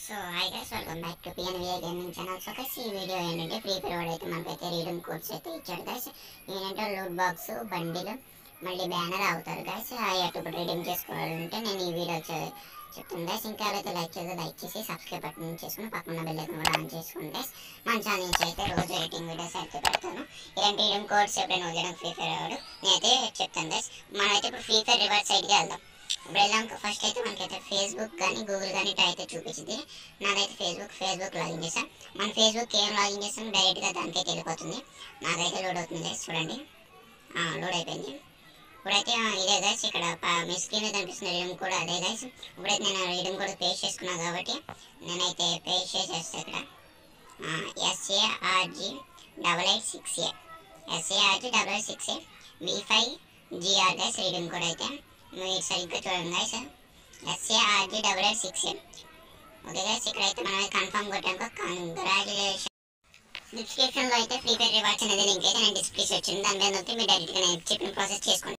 So hi guys welcome back to P N V A gaming channel so guys ఈ video ఏంటంటే free fire వాడు అయితే మనకైతే రీడమ్ కోడ్స్ అయితే ఇచ్చాడు గైస్ ఏంటంటే లూట్ బాక్స్ బండిల్ మళ్ళీ బ్యానర్ అవుతారు గైస్ అవి అటు ఇప్పుడు రీడమ్ చేసుకోవాలంటే నేను ఈ వీడియో చె- చెప్తాను గైస్ ఇంకా అయితే లైక్ చేసి లైక్ చేసి సబ్స్క్రైబ్ బటన్ చేసుకుని పక్కన బెల్ ఐకాన్ కూడా ఆన్ చేసుకోండి గైస్ మన ఛానల్ నుంచి అయితే రోజు ఎడిటింగ్ వీడియోస్ అయితే పెడతాను ఇలాంటి రీడమ్ కోడ్స్ ఎప్పుడైనా వదిలేడం ఫ్రీ ఫైర్ వాడు నేనైతే చెప్తాను గైస్ మనమైతే ఇప్పుడు ఫ్రీ ఫైర్ రివర్స్ సైడ్కి వెళ్దాం ఇప్పుడు వెళ్ళాం ఫస్ట్ అయితే మనకైతే ఫేస్బుక్ కానీ గూగుల్ కానీ ఇట్లా అయితే చూపించింది నాదైతే ఫేస్బుక్ ఫేస్బుక్ లాగిన్ చేసాం మన ఫేస్బుక్ ఏం లాగిన్ చేస్తాం డైరెక్ట్గా దానికైతే వెళ్ళిపోతుంది నాకైతే లోడ్ అవుతుంది guys. చూడండి లోడ్ అయిపోయింది ఇప్పుడైతే ఆ, ఇదే గైస్ ఇక్కడ ప- మీ స్క్రీన్ మీద కనిపిస్తున్న రీడింగ్ కూడా అదే గైస్ ఇప్పుడైతే నేను రీడింగ్ కూడా పేస్ట్ చేసుకున్నాను కాబట్టి నేనైతే పేస్ట్ చేసేస్తాను ఇక్కడ S A R G double eight six A S A R G double eight six A V five G R guys reading కూడా అయితే మీరు సరిగ్గా చూడండి గైస్ S A R G double eight six A okay guys ఇక్కడైతే మనం కన్ఫర్మ్ కొట్టాక కంగ్రాచులేషన్ డిస్క్రిప్షన్లో అయితే ఫ్రీ ఫైర్ రివార్డ్స్ అనేది లింక్ అయితే నేను డిస్ప్లేస్ వచ్చింది దాని మీద నొక్కి మీరు డైరెక్ట్గా నేను చెప్పిన ప్రాసెస్ చేసుకోండి